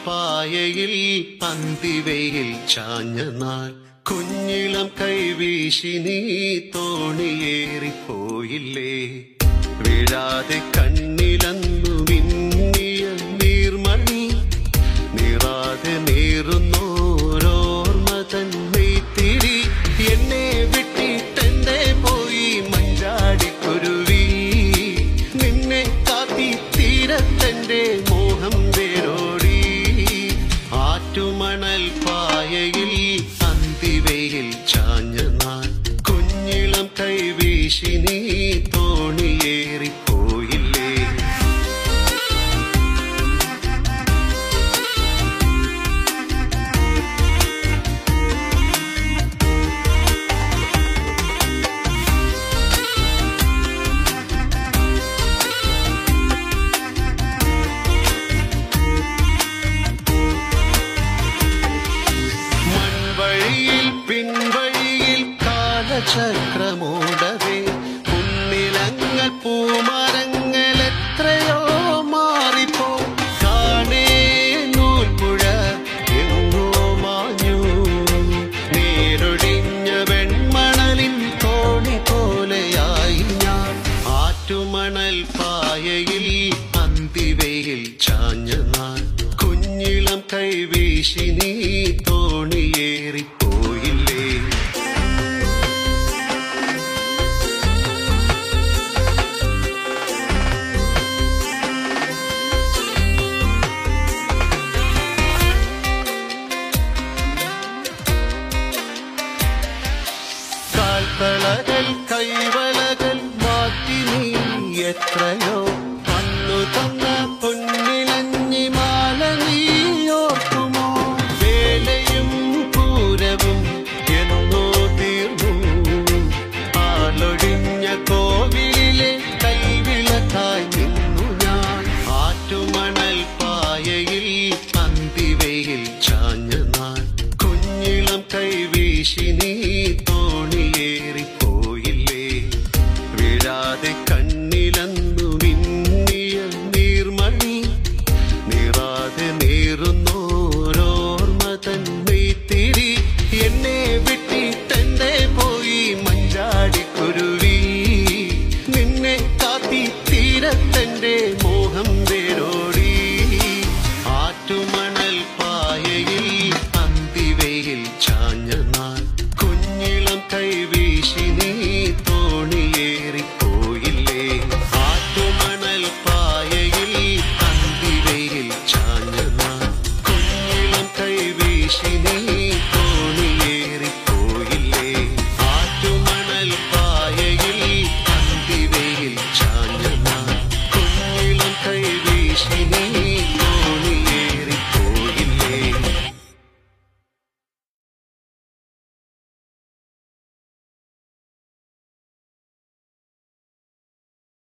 പായയിൽ പന്തിവയിൽ ചാഞ്ഞ നാൾ കുഞ്ഞിളം കൈവീശി നീ തോണിയേറിപ്പോയില്ലേ വീഴാതെ കണ്ണിലന്നു മിന്നിയ നീർമണി നീറാതെ നീറുന്നോരോർമ്മ തന്നെത്തിരി എന്നെ വിട്ടിട്ടെന്റെ പോയി മഞ്ചാടിക്കുരുവി നിന്നെ കാത്തി തീരത്തെന്റെ മോഹം വേരോടി ആറ്റുമണൽ പായയിൽ അന്തിവയിൽ ചാഞ്ഞ നാൾ കുഞ്ഞിളം കൈവീശി നീ തോണിയേറിപ്പോയില്ലേ മൺവഴിയിൽ പിൻവഴിയിൽ കാലചക്രമോടവേ പുന്നിലങ്ങൾ പൂമരങ്ങൾ എത്രയോ മാറിപ്പോ കാണേ നൂൽപ്പുഴ എങ്ങോ മാഞ്ഞു നേരൊടിഞ്ഞ വെൺമണലിൻ തോണി പോലെയായി ഞാൻ ആറ്റുമണൽ പായയിൽ അന്തിവയിൽ ചാഞ്ഞ നാൾ കുഞ്ഞിളം കൈവീശി നീ തോണിയേറിപ്പോയില്ലേ കാൽത്തളകൾ കൈവളകൾ മാറ്റി നീ എത്രയോ അന്നു തന്ന പൊന്നിലഞ്ഞി മാല നീ ഓർക്കുമോ വേലയും പൂരവും എന്നോ തീർന്നു ആളൊഴിഞ്ഞ കോവിലിലെ കൈവിളക്കായി നിന്നു ഞാൻ ആറ്റുമണൽ പായയിൽ അന്തിവയിൽ ചാഞ്ഞ നാൾ കുഞ്ഞിളം കൈവീശി നീ തോണിയേറിപ്പോയില്ലേ വീഴാതെ കണ്ണിലന്നു മിന്നിയ നീർമണി നീറാതെ നീറുന്നോരോർമ്മ തന്നെത്തിരി എന്നെ വിട്ടിട്ടെന്റെ പോയി മഞ്ചാടിക്കുരുവി നിന്നെ കാത്തി തീരത്തെന്റെ മോഹം വേരോടി ആറ്റുമണൽ പായയിൽ അന്തിവയിൽ ചാഞ്ഞ